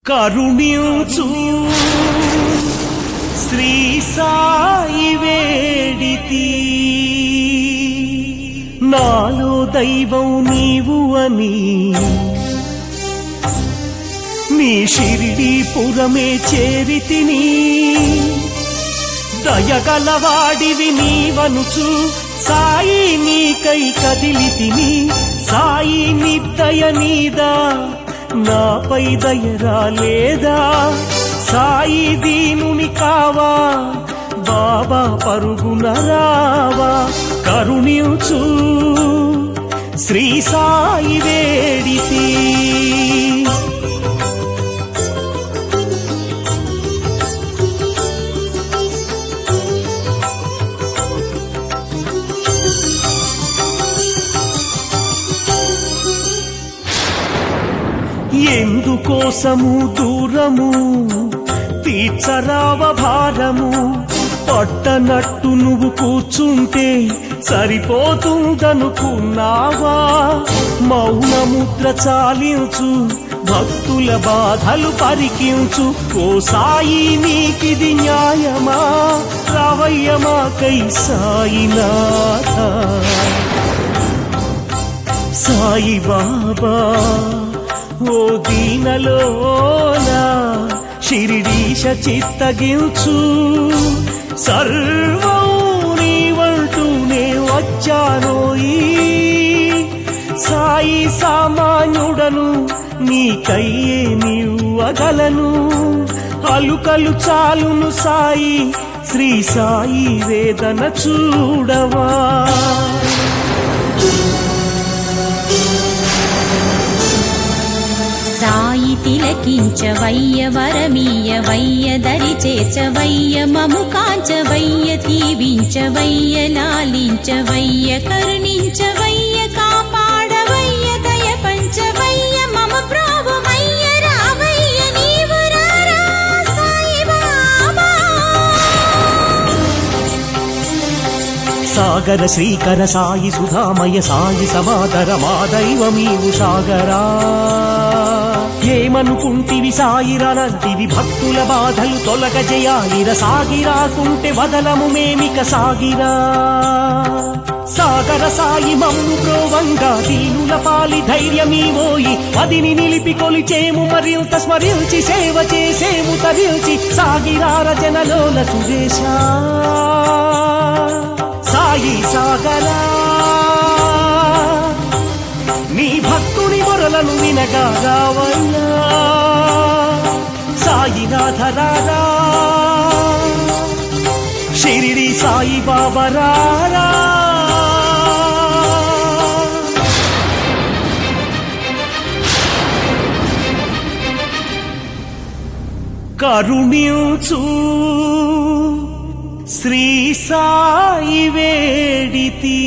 కరుణించు శ్రీ సాయి వేడితి నాలో దైవం నీవు అని నీ షిరిడి పురమే చేరితిని దయగలవాడివి నీవనుచు సాయి నీకై కదిలితిని సాయి నిద్దయ నీదా నాపై దయరా లేదా సాయి దీనుని కావా బాబా పరుగున రావా కరుణించు శ్రీ సాయి వేడితి ఎందుకోసము దూరము తీర్చరావ భారము పట్టనట్టు నువ్వు కూర్చుంటే సరిపోతుందనుకున్నావా మౌనముద్ర చాలించు భక్తుల బాధలు పరికించు ఓ సాయి నీకిది న్యాయమా రావయ్యమా కై సాయినాథ సాయి బాబా ఓ దీనలోనా షిరిడీశ చిత్తగించు సర్వం నీవంటూనే వచ్చానోయి సాయి సామాన్యుడను నీకయ్యే నీవగలను అలుకలు చాలును సాయి శ్రీ సాయి వేదన చూడవా సాయి తిలకించవయ్య వరమీయవయ్య దరి చేర్చవయ్య మము కాంచవయ్య దీవించవయ్య లాలించవయ్య కరుణించవయ్య కాపాడవయ్య దయ పంచవయ్య మమ ప్రోభమయ్య రావయ్య నీవు రారా సాయి బాబా సాగర శ్రీకర సాయి సుధామయ సాయి సమాదర మా దైవమీవు సాగరా ఏమనుకుంటివి సాయిరనంటివి భక్తుల బాధలు తొలగ జయాలిర సాగిరాకుంటే వదలము మేమిక సాగిరా సాగర సాయి మమ్ము ప్రోవంగా దీనుల పాలి ధైర్యమీవోయి పదిని నిలిపి కొలిచేము మరింత స్మరించి సేవ చేసేము తరించి సాగిరా రచనలోల సురేశా సాయి సాగరా నీ భక్తుని మొరలను వినగా రావయ్యా సాయినాథ రారా షిరిడి సాయి బాబా రారా కరుణించు శ్రీ సాయి వేడితి